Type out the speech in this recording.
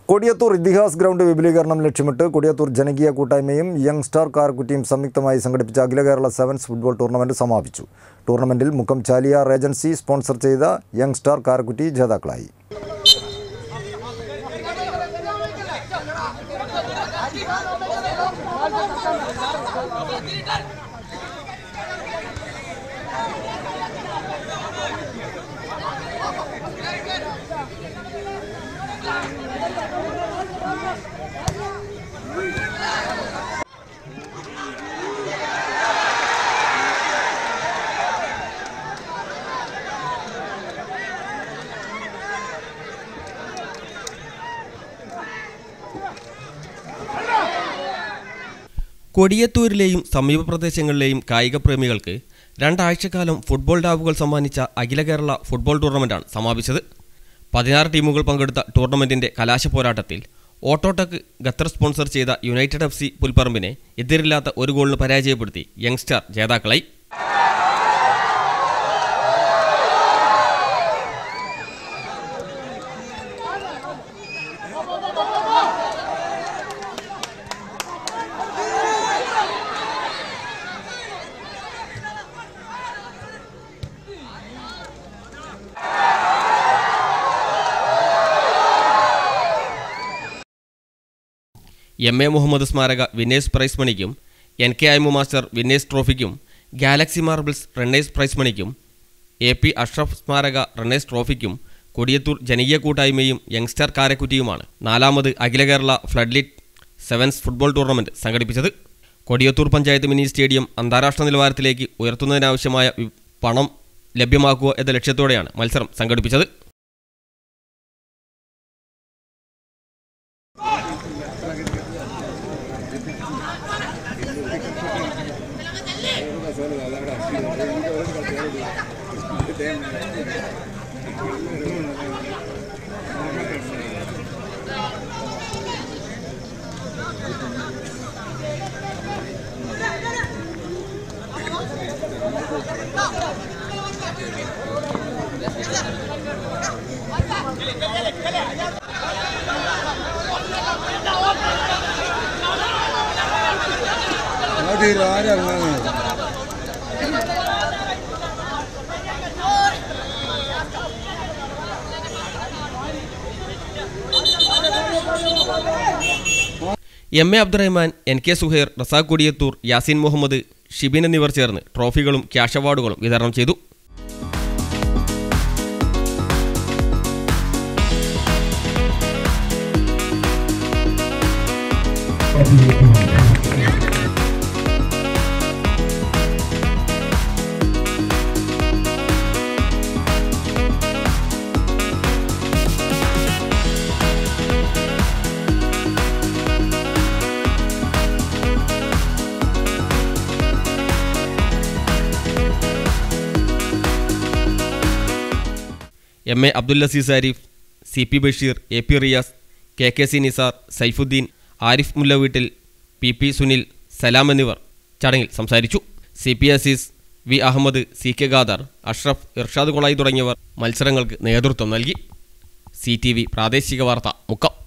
Kodiyathur ഇതിഹാസ് ground വിപുലീകരണം ലക്ഷ്യമിട്ട് കൊടിയത്തൂർ ജനകീയ കൂട്ടായ്മയും യങ് സ്റ്റാർ കാർക്കുറ്റിയും സംയുക്തമായി സംഘടിപ്പിച്ച അഖില കേരള സെവൻസ് ഫുട്ബോൾ ടൂർണമെന്റ് സമാപിച്ചു ടൂർണമെന്റിൽ മുക്കം ചാലിയാർ ഏജൻസി സ്പോൺസർ ചെയ്ത യങ് സ്റ്റാർ കാർക്കുറ്റി ജേതാക്കളായി കൊടിയത്തൂരിലെയും സമീപ പ്രദേശങ്ങളിലെയും കായിക പ്രേമികൾക്ക് രണ്ടാഴ്ചക്കാലം ഫുട്ബോൾ ഡാവുകൾ സമ്മാനിച്ച അഖില കേരള ഫുട്ബോൾ ടൂർണമെന്റാണ് സമാപിച്ചത് പതിനാറ് ടീമുകൾ പങ്കെടുത്ത ടൂർണമെന്റിന്റെ കലാശ പോരാട്ടത്തിൽ ഓട്ടോടെക് ഖത്തർ സ്പോൺസർ ചെയ്ത യുണൈറ്റഡ് എഫ് സി പുൽപ്പറമ്പിനെ എതിരില്ലാത്ത ഒരു ഗോളിന് പരാജയപ്പെടുത്തി യങ്സ്റ്റാർ ജേതാക്കളായി എം എ മുഹമ്മദ് സ്മാരക വിന്നേഴ്സ് പ്രൈസ് മണിക്കും N K Aimu master winners ട്രോഫിക്കും ഗാലക്സി മാർബിൾസ് റണ്ണേഴ്സ് പ്രൈസ് മണിക്കും എ പി അഷ്റഫ് സ്മാരക റണ്ണേഴ്സ് ട്രോഫിക്കും കൊടിയത്തൂർ ജനകീയ കൂട്ടായ്മയും യങ്സ്റ്റാർ കാരക്കുറ്റിയുമാണ് നാലാമത് അഖില Kerala floodlit sevens football tournament സംഘടിപ്പിച്ചത് കൊടിയത്തൂർ പഞ്ചായത്ത് മിനി സ്റ്റേഡിയം അന്താരാഷ്ട്ര നിലവാരത്തിലേക്ക് ഉയർത്തുന്നതിനാവശ്യമായ വി- പണം ലഭ്യമാക്കുക എന്ന ലക്ഷ്യത്തോടെയാണ് മത്സരം സംഘടിപ്പിച്ചത് അതിൽ ആരങ്ങനെ M A Abdurahman N K Suhair Razak Kodiyathur Yasin Muhammad Shibin എന്നിവർ ചേർന്ന് ട്രോഫികളും ക്യാഷ് അവാർഡുകളും വിതരണം ചെയ്തു M A Abdul Aziz Arif C P Basheer A P Riyas K K C Nisar Saifuddin Arif Mullaveettil P P Sunil Salam എന്നിവർ ചടങ്ങിൽ സംസാരിച്ചു C P Aziz V Ahmed C K Khader Ashraf Irshad Kolayi തുടങ്ങിയവർ മത്സരങ്ങൾക്ക് നേതൃത്വം നൽകി സി ടി വി പ്രാദേശിക വാർത്ത മുക്കം